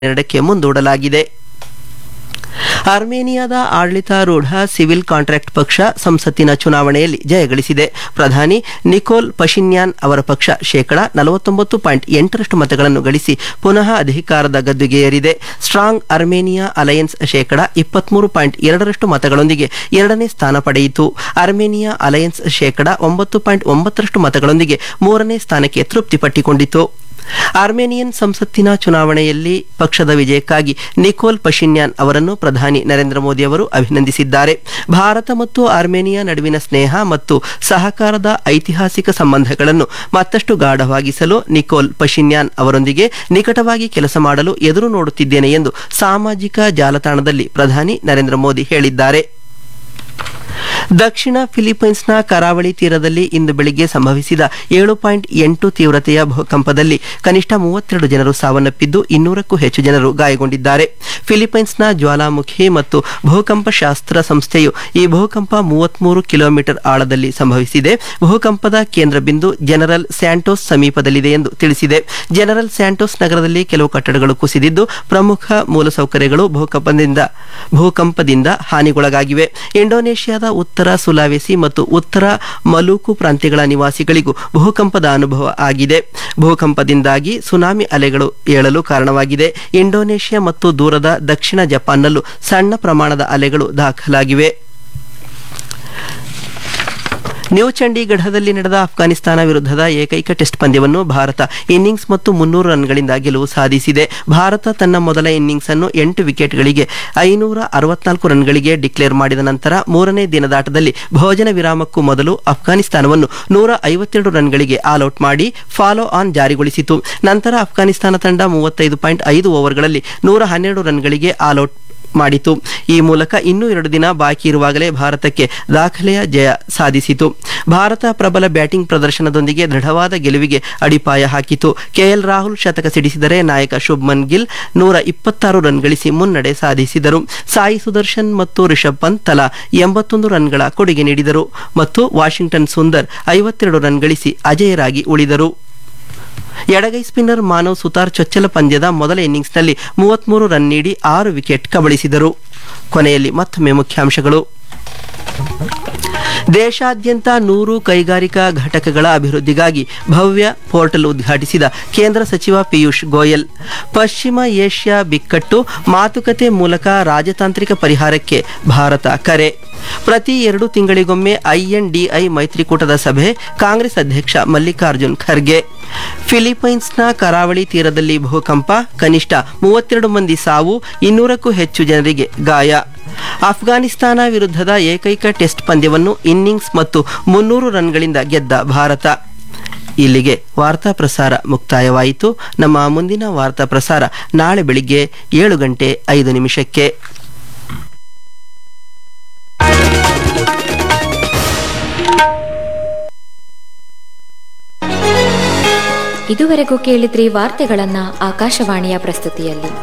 ಎರಡಕ್ಕೆ ಮುಂದೂಡಲಾಗಿದೆ ಅರ್ಮೇನಿಯಾದ ಆಡಳಿತಾರೂಢ ಸಿವಿಲ್ ಕಾಂಟ್ರಾಕ್ಟ್ ಪಕ್ಷ ಸಂಸತ್ತಿನ ಚುನಾವಣೆಯಲ್ಲಿ ಜಯಗಳಿಸಿದೆ ಪ್ರಧಾನಿ ನಿಕೋಲ್ ಪಶಿನ್ಯಾನ್ ಅವರ ಪಕ್ಷ ಶೇಕಡ ನಲವತ್ತೊಂಬತ್ತು ಪಾಯಿಂಟ್ ಎಂಟರಷ್ಟು ಮತಗಳನ್ನು ಗಳಿಸಿ ಪುನಃ ಅಧಿಕಾರದ ಗದ್ದುಗೆಯೇರಿದೆ ಸ್ಟ್ರಾಂಗ್ ಅರ್ಮೇನಿಯಾ ಅಲಯನ್ಸ್ ಶೇಕಡ ಇಪ್ಪತ್ಮೂರು ಪಾಯಿಂಟ್ ಎರಡರಷ್ಟು ಮತಗಳೊಂದಿಗೆ ಎರಡನೇ ಸ್ಥಾನ ಪಡೆಯಿತು ಅರ್ಮೇನಿಯಾ ಅಲಯನ್ಸ್ ಶೇಕಡ ಒಂಬತ್ತು ಪಾಯಿಂಟ್ ಒಂಬತ್ತರಷ್ಟು ಮತಗಳೊಂದಿಗೆ ಮೂರನೇ ಸ್ಥಾನಕ್ಕೆ ತೃಪ್ತಿಪಟ್ಟಿಕೊಂಡಿತು ಆರ್ಮೇನಿಯನ್ ಸಂಸತ್ತಿನ ಚುನಾವಣೆಯಲ್ಲಿ ಪಕ್ಷದ ವಿಜಯಕ್ಕಾಗಿ ನಿಕೋಲ್ ಪಶಿನ್ಯಾನ್ ಅವರನ್ನು ಪ್ರಧಾನಿ ನರೇಂದ್ರ ಮೋದಿ ಅವರು ಅಭಿನಂದಿಸಿದ್ದಾರೆ ಭಾರತ ಮತ್ತು ಆರ್ಮೇನಿಯಾ ನಡುವಿನ ಸ್ನೇಹ ಮತ್ತು ಸಹಕಾರದ ಐತಿಹಾಸಿಕ ಸಂಬಂಧಗಳನ್ನು ಮತ್ತಷ್ಟು ಗಾಢವಾಗಿಸಲು ನಿಕೋಲ್ ಪಶಿನ್ಯಾನ್ ಅವರೊಂದಿಗೆ ನಿಕಟವಾಗಿ ಕೆಲಸ ಮಾಡಲು ಎದುರು ನೋಡುತ್ತಿದ್ದೇನೆ ಎಂದು ಸಾಮಾಜಿಕ ಜಾಲತಾಣದಲ್ಲಿ ಪ್ರಧಾನಿ ನರೇಂದ್ರ ಮೋದಿ ಹೇಳಿದ್ದಾರೆ ದಕ್ಷಿಣ ಫಿಲಿಪೈನ್ಸ್ನ ಕರಾವಳಿ ತೀರದಲ್ಲಿ ಇಂದು ಬೆಳಿಗ್ಗೆ ಸಂಭವಿಸಿದ ಏಳು ಪಾಯಿಂಟ್ ಎಂಟು ತೀವ್ರತೆಯ ಭೂಕಂಪದಲ್ಲಿ ಕನಿಷ್ಠ ಮೂವತ್ತೆರಡು ಜನರು ಸಾವನ್ನಪ್ಪಿದ್ದು ಇನ್ನೂರಕ್ಕೂ ಹೆಚ್ಚು ಜನರು ಗಾಯಗೊಂಡಿದ್ದಾರೆ ಫಿಲಿಪೈನ್ಸ್ನ ಜ್ವಾಲಾಮುಖಿ ಮತ್ತು ಭೂಕಂಪ ಶಾಸ್ತ್ರ ಸಂಸ್ಥೆಯು ಈ ಭೂಕಂಪ ಮೂವತ್ಮೂರು ಕಿಲೋಮೀಟರ್ ಆಳದಲ್ಲಿ ಸಂಭವಿಸಿದೆ ಭೂಕಂಪದ ಕೇಂದ್ರ ಬಿಂದು ಜನರಲ್ ಸ್ಯಾಂಟೋಸ್ ಸಮೀಪದಲ್ಲಿದೆ ಎಂದು ತಿಳಿಸಿದೆ ಜನರಲ್ ಸ್ಯಾಂಟೋಸ್ ನಗರದಲ್ಲಿ ಕೆಲವು ಕಟ್ಟಡಗಳು ಕುಸಿದಿದ್ದು ಪ್ರಮುಖ ಮೂಲಸೌಕರ್ಯಗಳು ಭೂಕಂಪದಿಂದ ಭೂಕಂಪದಿಂದ ಹಾನಿಗೊಳಗಾಗಿವೆ ಇಂಡೋನೇಷ್ಯಾದ ಉತ್ತರ ಸುಲಾವೆಸಿ ಮತ್ತು ಉತ್ತರ ಮಲೂಕು ಪ್ರಾಂತ್ಯಗಳ ನಿವಾಸಿಗಳಿಗೂ ಭೂಕಂಪದ ಅನುಭವ ಆಗಿದೆ ಭೂಕಂಪದಿಂದಾಗಿ ಸುನಾಮಿ ಅಲೆಗಳು ಏಳಲು ಕಾರಣವಾಗಿದೆ ಇಂಡೋನೇಷ್ಯಾ ಮತ್ತು ದೂರದ ದಕ್ಷಿಣ ಜಪಾನ್ನಲ್ಲೂ ಸಣ್ಣ ಪ್ರಮಾಣದ ಅಲೆಗಳು ದಾಖಲಾಗಿವೆ ನ್ಯೂ ಚಂಡೀಗಢದಲ್ಲಿ ನಡೆದ ಅಫ್ಘಾನಿಸ್ತಾನ ವಿರುದ್ಧದ ಏಕೈಕ ಟೆಸ್ಟ್ ಪಂದ್ಯವನ್ನು ಭಾರತ ಇನ್ನಿಂಗ್ಸ್ ಮತ್ತು ಮುನ್ನೂರು ರನ್ಗಳಿಂದ ಗೆಲುವು ಸಾಧಿಸಿದೆ ಭಾರತ ತನ್ನ ಮೊದಲ ಇನ್ನಿಂಗ್ಸ್ ಅನ್ನು ಎಂಟು ವಿಕೆಟ್ಗಳಿಗೆ ಐನೂರ ಅರವತ್ನಾಲ್ಕು ರನ್ಗಳಿಗೆ ಡಿಕ್ಲೇರ್ ಮಾಡಿದ ನಂತರ ಮೂರನೇ ದಿನದಾಟದಲ್ಲಿ ಭೋಜನ ವಿರಾಮಕ್ಕೂ ಮೊದಲು ಅಫ್ಘಾನಿಸ್ತಾನವನ್ನು ನೂರ ಐವತ್ತೆರಡು ರನ್ಗಳಿಗೆ ಆಲ್ಔಟ್ ಮಾಡಿ ಫಾಲೋ ಆನ್ ಜಾರಿಗೊಳಿಸಿತು ನಂತರ ಅಫ್ಘಾನಿಸ್ತಾನ ತಂಡ ಮೂವತ್ತೈದು ಪಾಯಿಂಟ್ ಐದು ಓವರ್ಗಳಲ್ಲಿ ನೂರ ಹನ್ನೆರಡು ರನ್ಗಳಿಗೆ ಆಲ್ಔಟ್ ಮಾಡಿತು ಈ ಮೂಲಕ ಇನ್ನೂ ಎರಡು ದಿನ ಬಾಕಿ ಇರುವಾಗಲೇ ಭಾರತಕ್ಕೆ ದಾಖಲೆಯ ಜಯ ಸಾಧಿಸಿತು ಭಾರತ ಪ್ರಬಲ ಬ್ಯಾಟಿಂಗ್ ಪ್ರದರ್ಶನದೊಂದಿಗೆ ದೃಢವಾದ ಗೆಲುವಿಗೆ ಅಡಿಪಾಯ ಹಾಕಿತು ಕೆಎಲ್ ರಾಹುಲ್ ಶತಕ ಸಿಡಿಸಿದರೆ ನಾಯಕ ಶುಭ್ಮನ್ ಗಿಲ್ ನೂರ ಇಪ್ಪತ್ತಾರು ರನ್ ಗಳಿಸಿ ಮುನ್ನಡೆ ಸಾಧಿಸಿದರು ಸಾಯಿ ಸುದರ್ಶನ್ ಮತ್ತು ರಿಷಬ್ ಪಂತ್ ತಲಾ ಎಂಬತ್ತೊಂದು ರನ್ಗಳ ಕೊಡುಗೆ ನೀಡಿದರು ಮತ್ತು ವಾಷಿಂಗ್ಟನ್ ಸುಂದರ್ ಐವತ್ತೆರಡು ರನ್ ಗಳಿಸಿ ಅಜೇಯರಾಗಿ ಉಳಿದರು ಎಡಗೈ ಸ್ಪಿನ್ನರ್ ಮಾನವ್ ಸುತಾರ್ ಚೊಚ್ಚಲ ಪಂದ್ಯದ ಮೊದಲ ಇನ್ನಿಂಗ್ಸ್ನಲ್ಲಿ ಮೂವತ್ಮೂರು ರನ್ ನೀಡಿ ಆರು ವಿಕೆಟ್ ಕಬಳಿಸಿದರು ಕೊನೆಯಲ್ಲಿ ಮತ್ತೊಮ್ಮೆ ಮುಖ್ಯಾಂಶಗಳು ದೇಶಾದ್ಯಂತ ನೂರು ಕೈಗಾರಿಕಾ ಘಟಕಗಳ ಅಭಿವೃದ್ಧಿಗಾಗಿ ಭವ್ಯ ಪೋರ್ಟಲ್ ಉದ್ಘಾಟಿಸಿದ ಕೇಂದ್ರ ಸಚಿವ ಪಿಯೂಷ್ ಗೋಯಲ್ ಪಶ್ಚಿಮ ಏಷ್ಯಾ ಬಿಕ್ಕಟ್ಟು ಮಾತುಕತೆ ಮೂಲಕ ರಾಜತಾಂತ್ರಿಕ ಪರಿಹಾರಕ್ಕೆ ಭಾರತ ಕರೆ ಪ್ರತಿ ಎರಡು ತಿಂಗಳಿಗೊಮ್ಮೆ ಐಎನ್ಡಿಐ ಮೈತ್ರಿಕೂಟದ ಸಭೆ ಕಾಂಗ್ರೆಸ್ ಅಧ್ಯಕ್ಷ ಮಲ್ಲಿಕಾರ್ಜುನ್ ಖರ್ಗೆ ಫಿಲಿಪೈನ್ಸ್ನ ಕರಾವಳಿ ತೀರದಲ್ಲಿ ಭೂಕಂಪ ಕನಿಷ್ಠ ಮೂವತ್ತೆರಡು ಮಂದಿ ಸಾವು ಇನ್ನೂರಕ್ಕೂ ಹೆಚ್ಚು ಜನರಿಗೆ ಗಾಯ ಅಫ್ಘಾನಿಸ್ತಾನ ವಿರುದ್ಧದ ಏಕೈಕ ಟೆಸ್ಟ್ ಪಂದ್ಯವನ್ನು ಇನ್ನಿಂಗ್ಸ್ ಮತ್ತು ಮುನ್ನೂರು ರನ್ಗಳಿಂದ ಗೆದ್ದ ಭಾರತ ಇಲ್ಲಿಗೆ ವಾರ್ತಾ ಪ್ರಸಾರ ಮುಕ್ತಾಯವಾಯಿತು ನಮ್ಮ ಮುಂದಿನ ವಾರ್ತಾ ಪ್ರಸಾರ ನಾಳೆ ಬೆಳಿಗ್ಗೆ ಏಳು ಗಂಟೆ ಐದು ನಿಮಿಷಕ್ಕೆ ಇದುವರೆಗೂ ಕೇಳಿದ್ರಿ ವಾರ್ತೆಗಳನ್ನ ಆಕಾಶವಾಣಿಯ ಪ್ರಸ್ತುತಿಯಲ್ಲಿ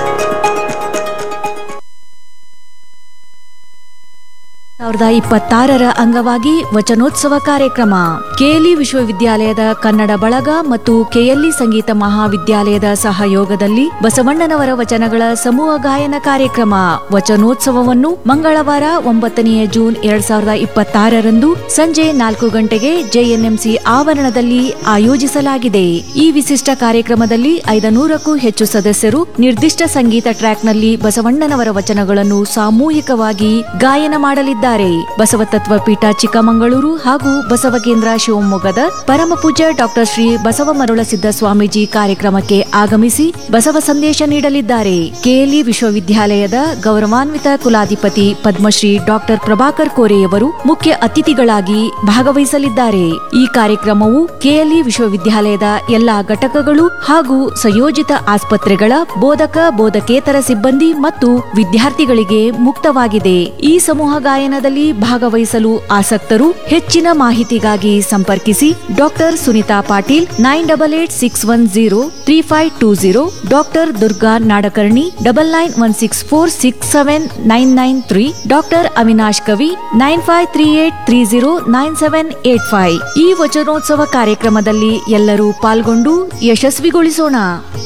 ಸಾವಿರದ ಇಪ್ಪತ್ತಾರರ ಅಂಗವಾಗಿ ವಚನೋತ್ಸವ ಕಾರ್ಯಕ್ರಮ ಕೆಎಲ್ಇ ವಿಶ್ವವಿದ್ಯಾಲಯದ ಕನ್ನಡ ಬಳಗ ಮತ್ತು ಕೆಎಲ್ಇ ಸಂಗೀತ ಮಹಾವಿದ್ಯಾಲಯದ ಸಹಯೋಗದಲ್ಲಿ ಬಸವಣ್ಣನವರ ವಚನಗಳ ಸಮೂಹ ಗಾಯನ ಕಾರ್ಯಕ್ರಮ ವಚನೋತ್ಸವವನ್ನು ಮಂಗಳವಾರ ಒಂಬತ್ತನೆಯ ಜೂನ್ ಎರಡ್ ಸಾವಿರದ ಇಪ್ಪತ್ತಾರರಂದು ಸಂಜೆ ನಾಲ್ಕು ಗಂಟೆಗೆ ಜೆಎನ್ಎಂಸಿ ಆವರಣದಲ್ಲಿ ಆಯೋಜಿಸಲಾಗಿದೆ ಈ ವಿಶಿಷ್ಟ ಕಾರ್ಯಕ್ರಮದಲ್ಲಿ ಐದನೂರಕ್ಕೂ ಹೆಚ್ಚು ಸದಸ್ಯರು ನಿರ್ದಿಷ್ಟ ಸಂಗೀತ ಟ್ರ್ಯಾಕ್ನಲ್ಲಿ ಬಸವಣ್ಣನವರ ವಚನಗಳನ್ನು ಸಾಮೂಹಿಕವಾಗಿ ಗಾಯನ ಮಾಡಲಿದ್ದಾರೆ ಬಸವ ತತ್ವ ಪೀಠ ಚಿಕ್ಕಮಗಳೂರು ಹಾಗೂ ಬಸವ ಕೇಂದ್ರ ಶಿವಮೊಗ್ಗದ ಪರಮ ಪೂಜ್ಯ ಡಾಕ್ಟರ್ ಶ್ರೀ ಬಸವ ಮರುಳಸಿದ್ದ ಸ್ವಾಮೀಜಿ ಕಾರ್ಯಕ್ರಮಕ್ಕೆ ಆಗಮಿಸಿ ಬಸವ ಸಂದೇಶ ನೀಡಲಿದ್ದಾರೆ ಕೆಎಲ್ಇ ವಿಶ್ವವಿದ್ಯಾಲಯದ ಗೌರವಾನ್ವಿತ ಕುಲಾಧಿಪತಿ ಪದ್ಮಶ್ರೀ ಡಾಕ್ಟರ್ ಪ್ರಭಾಕರ್ ಕೋರೆಯವರು ಮುಖ್ಯ ಅತಿಥಿಗಳಾಗಿ ಭಾಗವಹಿಸಲಿದ್ದಾರೆ ಈ ಕಾರ್ಯಕ್ರಮವು ಕೆಎಲ್ಇ ವಿಶ್ವವಿದ್ಯಾಲಯದ ಎಲ್ಲಾ ಘಟಕಗಳು ಹಾಗೂ ಸಂಯೋಜಿತ ಆಸ್ಪತ್ರೆಗಳ ಬೋಧಕ ಬೋಧಕೇತರ ಸಿಬ್ಬಂದಿ ಮತ್ತು ವಿದ್ಯಾರ್ಥಿಗಳಿಗೆ ಮುಕ್ತವಾಗಿದೆ ಈ ಸಮೂಹ ಗಾಯನದಲ್ಲಿ ಭಾಗವಹಿಸಲು ಆಸಕ್ತರು ಹೆಚ್ಚಿನ ಮಾಹಿತಿಗಾಗಿ ಸಂಪರ್ಕಿಸಿ doctor Sunita Patil nine double eight six one zero three five two zero doctor Durga Nadkarni double nine one six four six seven nine nine three doctor Avinash Kavi nine five three eight three zero nine seven eight five ಈ ವಚನೋತ್ಸವ ಕಾರ್ಯಕ್ರಮದಲ್ಲಿ ಎಲ್ಲರೂ ಪಾಲ್ಗೊಂಡು ಯಶಸ್ವಿಗೊಳಿಸೋಣ